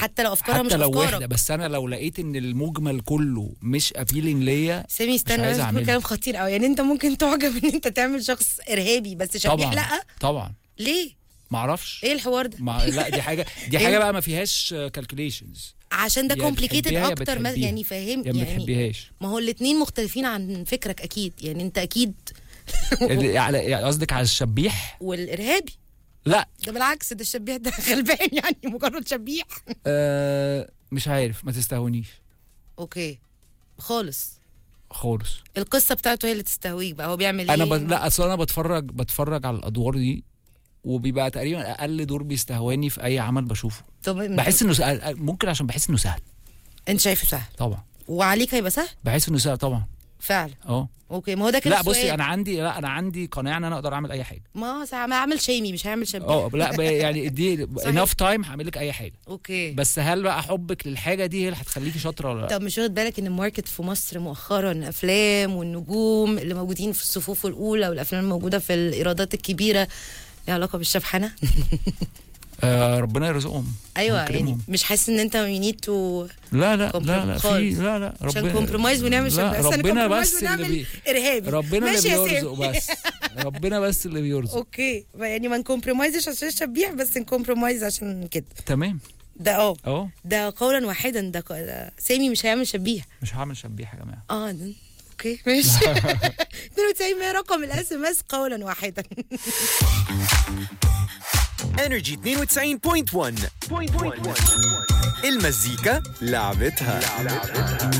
حتى لو افكارها مش حتى لو افكارك وحده بس انا لو لقيت ان المجمل كله مش ابيلينج ليا سامي استنى عايز بس أعملها. كلام خطير قوي يعني انت ممكن تعجب ان انت تعمل شخص ارهابي بس شبيح طبعا لا طبعا ليه معرفش ايه الحوار ده مع... لا دي حاجه دي إيه؟ حاجه بقى ما فيهاش كالكوليشنز عشان ده يا كومبليكيتد بتحبيها يا اكتر ما بتحبيها. يعني فاهم يا ما يعني بتحبيهاش ما هو الاثنين مختلفين عن فكرك اكيد يعني انت اكيد اللي- على يعني قصدك على الشبيح والارهابي لا ده بالعكس ده الشبيح ده غلبان يعني مجرد شبيح آه مش عارف ما تستهونيش اوكي خالص خالص القصه بتاعته هي اللي تستهويك بقى هو بيعمل انا ايه ب... لا اصل انا بتفرج بتفرج على الادوار دي وبيبقى تقريبا اقل دور بيستهواني في اي عمل بشوفه طب بحس انه سهل ممكن عشان بحس انه سهل انت شايفه سهل طبعا وعليك هيبقى سهل بحس انه سهل طبعا فعلا اه اوكي ما هو ده كده لا بصي السؤال. انا عندي لا انا عندي قناعه ان انا اقدر اعمل اي حاجه ما هو ساعة- ما اعمل شيمي مش هيعمل شبيح اه لا ب- يعني دي صحيح. انف تايم هعمل لك اي حاجه اوكي بس هل بقى حبك للحاجه دي هي اللي هتخليكي شاطره ولا لا طب مش واخد بالك ان الماركت في مصر مؤخرا افلام والنجوم اللي موجودين في الصفوف الاولى والافلام الموجوده في الايرادات الكبيره ليها علاقه بالشبحنه آه ربنا يرزقهم ايوه يعني ويكرمهم. مش حاسس ان انت يو تو لا لا لا لا في خالص. لا لا عشان كومبرومايز ونعمل لا شباب ربنا بس اللي بي ارهابي ربنا ماشي اللي يا بيرزق سامي. بس ربنا بس اللي بيرزق اوكي يعني ما نكمبرومايزش عشان الشبيح بس نكمبرومايز عشان كده تمام ده اه اه ده قولا واحدا ده, ق- ده سامي مش هيعمل شبيح مش هعمل شبيح يا جماعه اه ده اوكي ماشي 92 100 رقم الاس ام اس قولا واحدا انرجي 92.1 المزيكا لعبتها